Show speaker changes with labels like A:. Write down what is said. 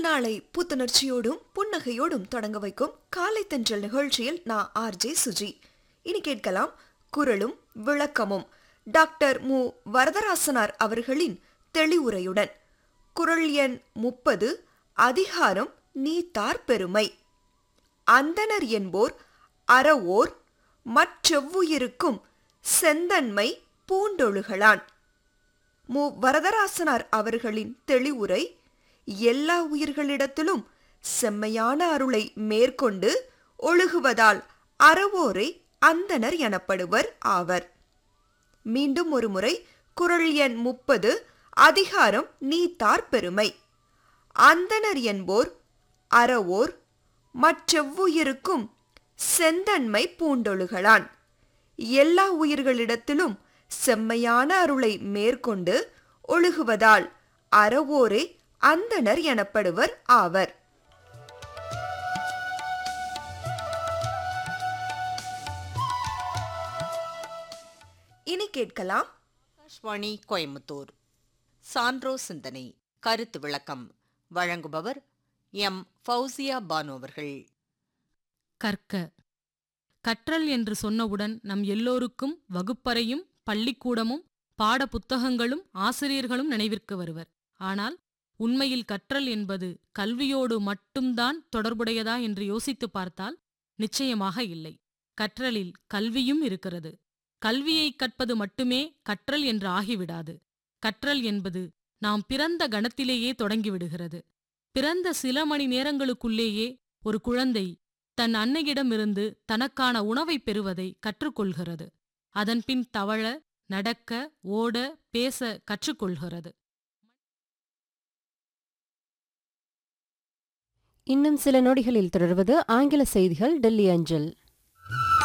A: நாளை புத்துணர்ச்சியோடும் புன்னகையோடும் தொடங்க வைக்கும் காலை தென்றல் நிகழ்ச்சியில் நான் ஆர்ஜே சுஜி இனி கேட்கலாம் குரலும் விளக்கமும் டாக்டர் மு வரதராசனார் அவர்களின் தெளிவுரையுடன் குரல் எண் முப்பது அதிகாரம் நீத்தார் பெருமை அந்தணர் என்போர் அறவோர் மற்றெவ்வுயிருக்கும் செந்தன்மை பூண்டொழுகலான் மு வரதராசனார் அவர்களின் தெளிவுரை எல்லா உயிர்களிடத்திலும் செம்மையான அருளை மேற்கொண்டு ஒழுகுவதால் அறவோரை அந்தணர் எனப்படுவர் ஆவர் மீண்டும் ஒருமுறை குரல் எண் முப்பது அதிகாரம் நீத்தார் பெருமை அந்தணர் என்போர் அறவோர் மற்றெவ்வுயிருக்கும் செந்தன்மை பூண்டொழுகலான் எல்லா உயிர்களிடத்திலும் செம்மையான அருளை மேற்கொண்டு ஒழுகுவதால் அறவோரே அந்தணர் எனப்படுவர் ஆவர் இனி கேட்கலாம்
B: ஆகாஷ்வாணி கோயம்புத்தூர் சான்றோ சிந்தனை கருத்து விளக்கம் வழங்குபவர் எம் ஃபௌசியா பானு அவர்கள்
C: கற்க கற்றல் என்று சொன்னவுடன் நம் எல்லோருக்கும் வகுப்பறையும் பள்ளிக்கூடமும் பாட புத்தகங்களும் ஆசிரியர்களும் நினைவிற்கு வருவர் ஆனால் உண்மையில் கற்றல் என்பது கல்வியோடு மட்டும்தான் தொடர்புடையதா என்று யோசித்துப் பார்த்தால் நிச்சயமாக இல்லை கற்றலில் கல்வியும் இருக்கிறது கல்வியைக் கற்பது மட்டுமே கற்றல் என்று ஆகிவிடாது கற்றல் என்பது நாம் பிறந்த கணத்திலேயே தொடங்கிவிடுகிறது பிறந்த சில மணி நேரங்களுக்குள்ளேயே ஒரு குழந்தை தன் அன்னையிடமிருந்து தனக்கான உணவைப் பெறுவதை கற்றுக்கொள்கிறது அதன்பின் தவழ நடக்க ஓட பேச கற்றுக்கொள்கிறது
D: இன்னும் சில நொடிகளில் தொடர்வது ஆங்கில செய்திகள் டெல்லி அஞ்சல்